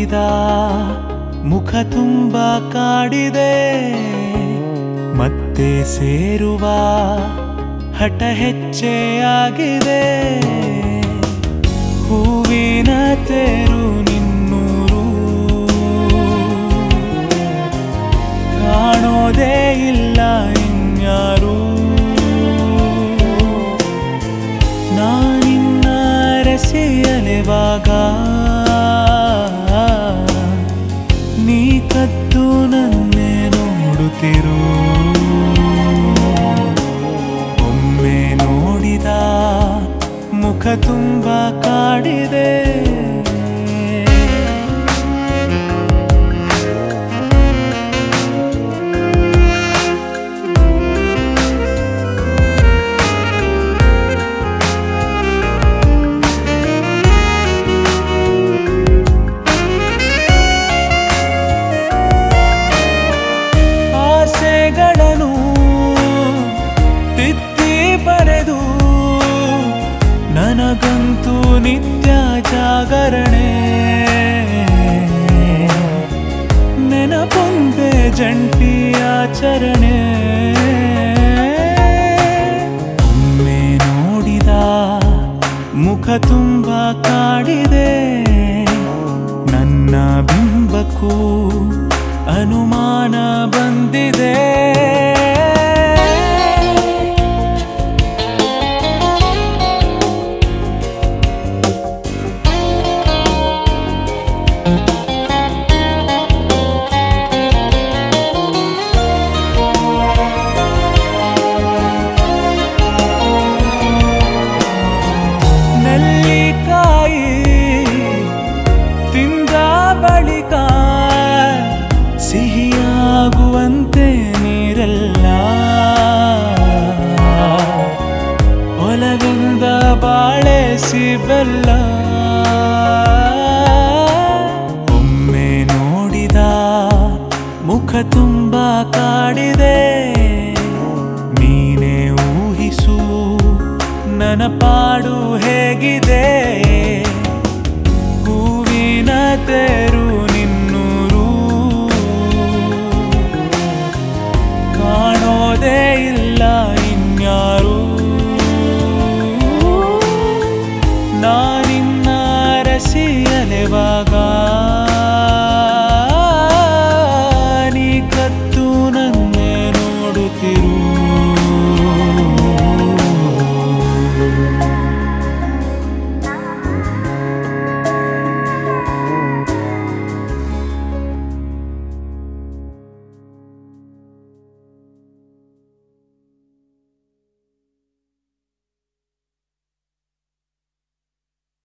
ನೋಡಿದ ಮುಖ ತುಂಬ ಕಾಡಿದೆ ಮತ್ತೆ ಸೇರುವ ಹಠ ಹೆಚ್ಚೆಯಾಗಿದೆ ಹೂವಿನ ತೇರು ನಿನ್ನೂರು ಕಾಣೋದೇ ಇಲ್ಲ ಇನ್ಯಾರು ನಾನಿನ್ನ ರಸಿಯಲೆವಾಗ ನೀ ಕದ್ದು ನನ್ನೇ ನೋಡುತ್ತಿರು ಒಮ್ಮೆ ನೋಡಿದ ಮುಖ ತುಂಬ ಕಾಡಿದೆ ಆಸೆಗಳನ್ನು ತಿದ್ದಿ ಬರೆದು ನನಗಂತೂ ನಿತ್ಯ ಜಾಗರಣೆ ನೆನಪೊಂದೆ ಜಂಟಿ ಆಚರಣೆ ಒಮ್ಮೆ ನೋಡಿದ ಮುಖ ತುಂಬ ಕಾಡಿದೆ ನನ್ನ ಬಿಂಬಕ್ಕೂ ಅನುಮಾನ ಬಂದಿದೆ ನೆಲ್ಲಿಕಾಯಿ ತಿಂದ ಬಳಿಕ ಸಿಹಿಯಾಗುವಂತೆ ನೀರೆಲ್ಲ ಒಲವಿಂದ ಬಾಳೆ ಸಿಬೆಲ್ಲ ಒಮ್ಮೆ ನೋಡಿದ ಮುಖ ತುಂಬ ಕಾಡಿದೆ ನೀನೇ ಊಹಿಸು ನನ್ನ ಪಾಡು